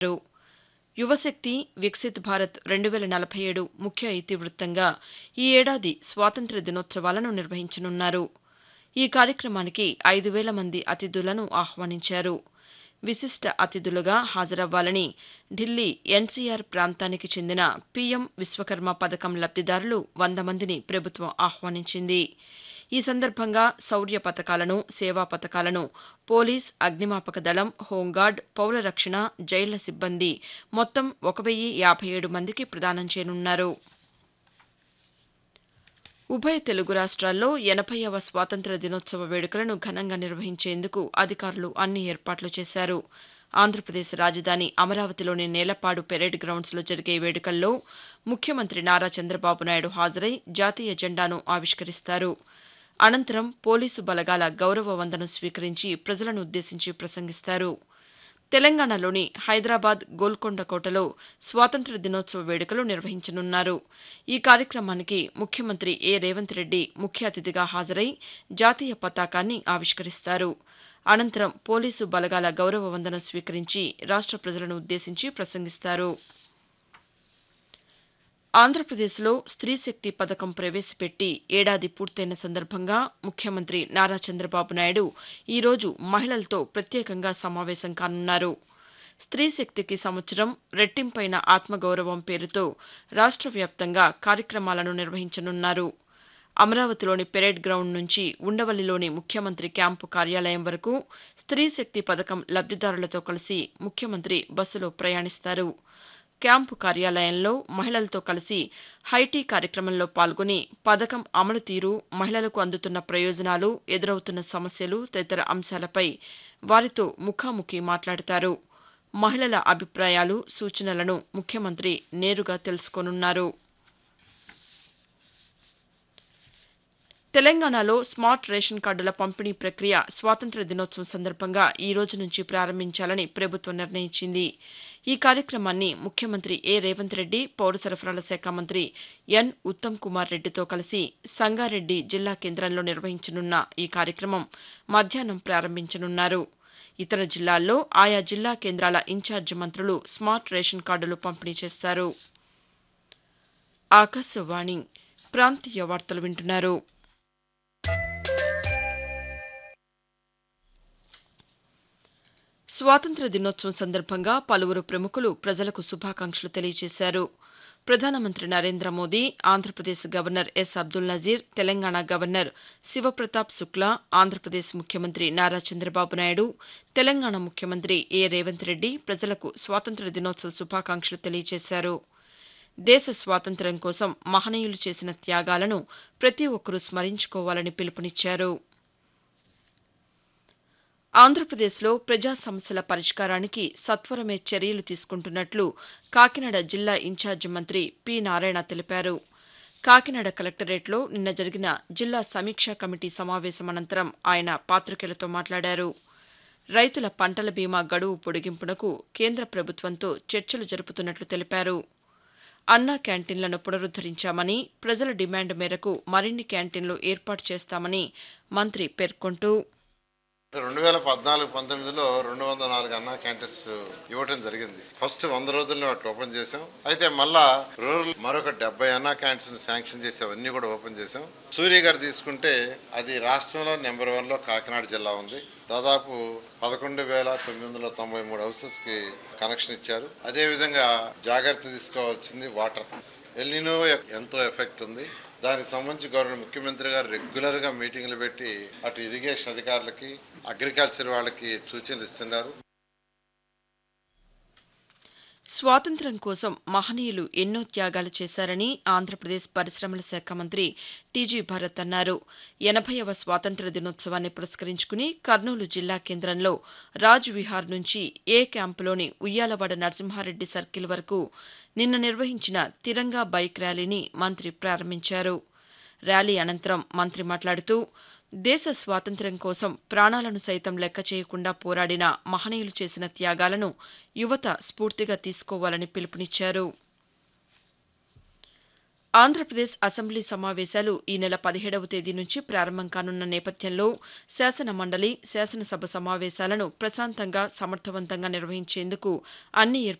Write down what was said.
యువశక్తి వికసిత్ భారత్ రెండు వేల నలభై ఏడు ముఖ్య ఇతివృత్తంగా ఈ ఏడాది స్వాతంత్ర్య దినోత్సవాలను నిర్వహించనున్నారు ఈ కార్యక్రమానికి ఐదు వేల మంది అతిథులను ఆహ్వానించారు విశిష్ట అతిథులుగా హాజరవ్వాలని ఢిల్లీ ఎన్సీఆర్ ప్రాంతానికి చెందిన పీఎం విశ్వకర్మ పథకం లబ్దిదారులు వంద మందిని ప్రభుత్వం ఆహ్వానించింది ఈ సందర్భంగా శౌర్య పథకాలను సేవా పథకాలను పోలీస్ అగ్నిమాపక దళం హోంగార్డ్ పౌర రక్షణ జైళ్ల సిబ్బంది మొత్తం ఒక వెయ్యి యాభై ఏడు మందికి ప్రదానం చేయనున్నారు ఉభయ తెలుగు రాష్ట్రాల్లో ఎనభైవ స్వాతంత్ర్య దినోత్సవ వేడుకలను ఘనంగా నిర్వహించేందుకు అధికారులు అన్ని ఏర్పాట్లు చేశారు ఆంధ్రప్రదేశ్ రాజధాని అమరావతిలోని నేలపాడు పెరేడ్ గ్రౌండ్స్లో జరిగే వేడుకల్లో ముఖ్యమంత్రి నారా చంద్రబాబు నాయుడు హాజరై జాతీయ జెండాను ఆవిష్కరిస్తారు అనంతరం పోలీసు బలగాల గౌరవ వందనం స్వీకరించి ప్రజలను ఉద్దేశించి ప్రసంగిస్తారు తెలంగాణలోని హైదరాబాద్ గోల్కొండ కోటలో స్వాతంత్ర్య దినోత్సవ వేడుకలు నిర్వహించనున్నారు ఈ కార్యక్రమానికి ముఖ్యమంత్రి ఏ రేవంత్ రెడ్డి ముఖ్య అతిథిగా హాజరై జాతీయ పతాకాన్ని ఆవిష్కరిస్తారు అనంతరం పోలీసు బలగాల గౌరవ వందనం స్వీకరించి రాష్ట ప్రజలను ఉద్దేశించి ప్రసంగిస్తారు ఆంధ్రప్రదేశ్లో స్త్రీ శక్తి పథకం ప్రవేశపెట్టి ఏడాది పూర్తయిన సందర్భంగా ముఖ్యమంత్రి నారా చంద్రబాబు నాయుడు ఈరోజు మహిళలతో ప్రత్యేకంగా సమావేశం కానున్నారు స్త్రీ శక్తికి సంవత్సరం రెట్టింపైన ఆత్మగౌరవం పేరుతో రాష్ట్ర వ్యాప్తంగా కార్యక్రమాలను నిర్వహించనున్నారు అమరావతిలోని పెరేడ్ గ్రౌండ్ నుంచి ఉండవల్లిలోని ముఖ్యమంత్రి క్యాంపు కార్యాలయం వరకు స్త్రీ శక్తి పథకం లబ్దిదారులతో కలిసి ముఖ్యమంత్రి బస్సులో ప్రయాణిస్తారు క్యాంపు కార్యాలయంలో మహిళలతో కలిసి హైటీ కార్యక్రమంలో పాల్గొని పథకం అమలు తీరు మహిళలకు అందుతున్న ప్రయోజనాలు ఎదురవుతున్న సమస్యలు తదితర అంశాలపై వారితో ముఖాముఖి మాట్లాడతారు మహిళల అభిప్రాయాలు సూచనలను ముఖ్యమంత్రి నేరుగా తెలుసుకోనున్నారు తెలంగాణలో స్మార్ట్ రేషన్ కార్డుల పంపిణీ ప్రక్రియ స్వాతంత్ర్య దినోత్సవం సందర్భంగా ఈ రోజు నుంచి ప్రారంభించాలని ప్రభుత్వం నిర్ణయించింది ఈ కార్యక్రమాన్ని ముఖ్యమంత్రి ఏ రేవంత్ రెడ్డి పౌర సరఫరాల శాఖ మంత్రి ఎన్ ఉత్తమ్ కుమార్ రెడ్డితో కలిసి సంగారెడ్డి జిల్లా కేంద్రంలో నిర్వహించనున్న ఈ కార్యక్రమం మధ్యాహ్నం ప్రారంభించనున్నారు ఇతర జిల్లాల్లో ఆయా జిల్లా కేంద్రాల ఇన్ఛార్జి మంత్రులు స్మార్ట్ రేషన్ కార్డులు పంపిణీ చేస్తారు ఆకాశవాణి ప్రాంతీయ వార్తలు వింటున్నారు స్వాతంత్ర్య దినోత్సవం సందర్భంగా పలువురు ప్రముఖులు ప్రజలకు శుభాకాంక్షలు తెలియజేశారు ప్రధానమంత్రి Narendra Modi Andhra Pradesh governor S Abdul Nazeer Telangana governor Shiv Pratap Shukla Andhra Pradesh ముఖ్యమంత్రి నారా చంద్రబాబు నాయుడు తెలంగాణ ముఖ్యమంత్రి ఏ రేవంత్ రెడ్డి ప్రజలకు స్వాతంత్ర్య దినోత్సవ శుభాకాంక్షలు తెలియజేశారు దేశ స్వాతంత్ర్యం కోసం మహనీయులు చేసిన త్యాగాలను ప్రతి ఒక్కరూ స్మరించుకోవాలని పిలుపునిచ్చారు ఆంధ్రప్రదేశ్లో ప్రజా సమస్యల పరిష్కారానికి సత్వరమే చర్యలు తీసుకుంటున్నట్లు కాకినాడ జిల్లా ఇన్ఛార్జి మంత్రి పి నారాయణ తెలిపారు కాకినాడ కలెక్టరేట్లో నిన్న జరిగిన జిల్లా సమీక్షా కమిటీ సమావేశం అనంతరం ఆయన పాతికేయులతో మాట్లాడారు రైతుల పంటల బీమా గడువు పొడిగింపునకు కేంద్ర ప్రభుత్వంతో చర్చలు జరుపుతున్నట్లు తెలిపారు అన్నా క్యాంటీన్లను పునరుద్దరించామని ప్రజల డిమాండ్ మేరకు మరిన్ని క్యాంటీన్లు ఏర్పాటు చేస్తామని మంత్రి పేర్కొంటూ రెండు వేల పద్నాలుగు పంతొమ్మిదిలో రెండు వందల నాలుగు అన్నా క్యాంటీన్స్ ఇవ్వడం జరిగింది ఫస్ట్ వంద రోజుల్లో వాటిని ఓపెన్ చేసాం అయితే మళ్ళా రూరల్ మరొక డెబ్బై అన్నా క్యాంటీన్స్ శాంక్షన్ చేసి అవన్నీ కూడా ఓపెన్ చేసాం సూర్య గారు తీసుకుంటే అది రాష్ట్రంలో నెంబర్ వన్ లో కాకినాడ జిల్లా ఉంది దాదాపు పదకొండు వేల తొమ్మిది వందల తొంభై మూడు హౌసెస్ కి కనెక్షన్ ఇచ్చారు అదే విధంగా జాగ్రత్త తీసుకోవాల్సింది వాటర్ ఎల్నినో ఎంతో ఎఫెక్ట్ ఉంది దానికి సంబంధించి గవర్నర్ ముఖ్యమంత్రి గారు రెగ్యులర్ గా మీటింగ్లు పెట్టి అటు ఇరిగేషన్ అధికారులకి అగ్రికల్చర్ వాళ్ళకి సూచనలు ఇస్తున్నారు స్వాతంత్ర్యం కోసం మహనీయులు ఎన్నో త్యాగాలు చేశారని ఆంధ్రప్రదేశ్ పరిశ్రమల శాఖ మంత్రి టీజీ భరత్ అన్నారు ఎనభైవ స్వాతంత్ర్య దినోత్సవాన్ని పురస్కరించుకుని కర్నూలు జిల్లా కేంద్రంలో రాజ్ విహార్ నుంచి ఏ క్యాంపులోని ఉయ్యాలవాడ నరసింహారెడ్డి సర్కిల్ వరకు నిన్న నిర్వహించిన తిరంగా బైక్ ర్యాలీని మంత్రి ప్రారంభించారు ర్యాలీ అనంతరం మంత్రి మాట్లాడుతూ దేశ స్వాతంత్ర్యం కోసం ప్రాణాలను సైతం లెక్క చేయకుండా పోరాడిన మహనీయులు చేసిన త్యాగాలను యువత స్ఫూర్తిగా తీసుకోవాలని పిలుపునిచ్చారు ఆంధ్రప్రదేశ్ అసెంబ్లీ సమావేశాలు ఈ నెల పదిహేడవ తేదీ నుంచి ప్రారంభం కానున్న నేపథ్యంలో శాసన మండలి శాసనసభ సమావేశాలను ప్రశాంతంగా సమర్థవంతంగా నిర్వహించేందుకు అన్ని